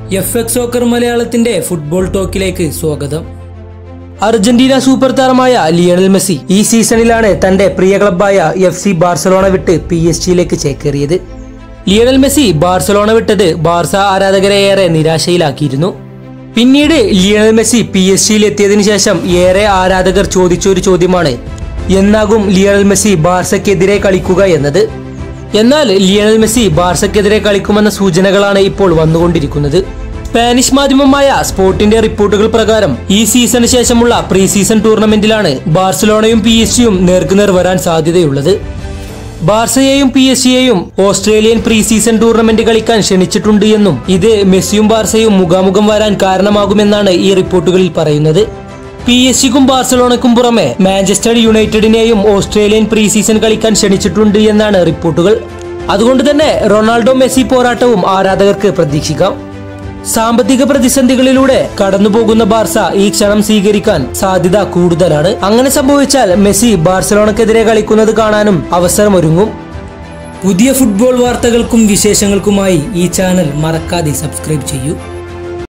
F X soccer മലയാളത്തിന്റെ football ടോക്കിലേക്ക് സ്വാഗതം അർജന്റീന സൂപ്പർ താരമായ ലിയണൽ മെസ്സി ഈ സീസണിലാണ് തന്റെ പ്രിയ ക്ലബായ എഫ് സി ബാർസലോണ വിട്ട് പി എസ് ജിയിലേക്ക് ചേക്കേറിയത് ലിയണൽ മെസ്സി ബാർസലോണ വിട്ടത് ബാർസ ആരാധകരെ ഏറെ നിരാശയിലാക്കിയിരുന്നു പിന്നീട് ലിയണൽ മെസ്സി പി എസ് ജിയിൽ എത്തിയതിനു ശേഷം ഏറെ ആരാധകർ ചോദിച്ച ഒരു ചോദ്യമാണ് എന്നാകും ലിയണൽ മെസ്സി ബാർസയ്ക്കെതിരെ കളിക്കുക എന്നത് എന്നാൽ ലിയണൽ മെസ്സി ബാർസയ്ക്കെതിരെ കളിക്കുമെന്ന സൂചനകളാണ് ഇപ്പോൾ വന്നുകൊണ്ടിരിക്കുന്നത് സ്പാനിഷ് മാധ്യമമായ സ്പോർട്ടിന്റെ റിപ്പോർട്ടുകൾ പ്രകാരം ഈ സീസണിന് ശേഷമുള്ള പ്രീ സീസൺ ടൂർണമെന്റിലാണ് ബാർസലോണയും പി എസ് ജിയും നേർക്കുനേർ വരാൻ സാധ്യതയുള്ളത് ബാർസയെയും പി എസ് ജിയെയും ഓസ്ട്രേലിയൻ പ്രീ സീസൺ ടൂർണമെന്റ് കളിക്കാൻ ക്ഷണിച്ചിട്ടുണ്ട് എന്നും ഇത് മെസ്സിയും ബാർസയും മുഖാമുഖം വരാൻ കാരണമാകുമെന്നാണ് ഈ റിപ്പോർട്ടുകളിൽ പറയുന്നത് പി എസ് ജിക്കും ബാർസലോണയ്ക്കും പുറമെ മാഞ്ചസ്റ്റർ യുണൈറ്റഡിനെയും ഓസ്ട്രേലിയൻ പ്രീ സീസൺ കളിക്കാൻ ക്ഷണിച്ചിട്ടുണ്ട് എന്നാണ് റിപ്പോർട്ടുകൾ അതുകൊണ്ട് തന്നെ റൊണാൾഡോ മെസ്സി പോരാട്ടവും ആരാധകർക്ക് പ്രതീക്ഷിക്കാം സാമ്പത്തിക പ്രതിസന്ധികളിലൂടെ കടന്നുപോകുന്ന ബാർസ ഈ ക്ഷണം സ്വീകരിക്കാൻ സാധ്യത കൂടുതലാണ് അങ്ങനെ സംഭവിച്ചാൽ മെസ്സി ബാർസലോണക്കെതിരെ കളിക്കുന്നത് കാണാനും അവസരമൊരുങ്ങും പുതിയ ഫുട്ബോൾ വാർത്തകൾക്കും വിശേഷങ്ങൾക്കുമായി ഈ ചാനൽ മറക്കാതെ സബ്സ്ക്രൈബ് ചെയ്യൂ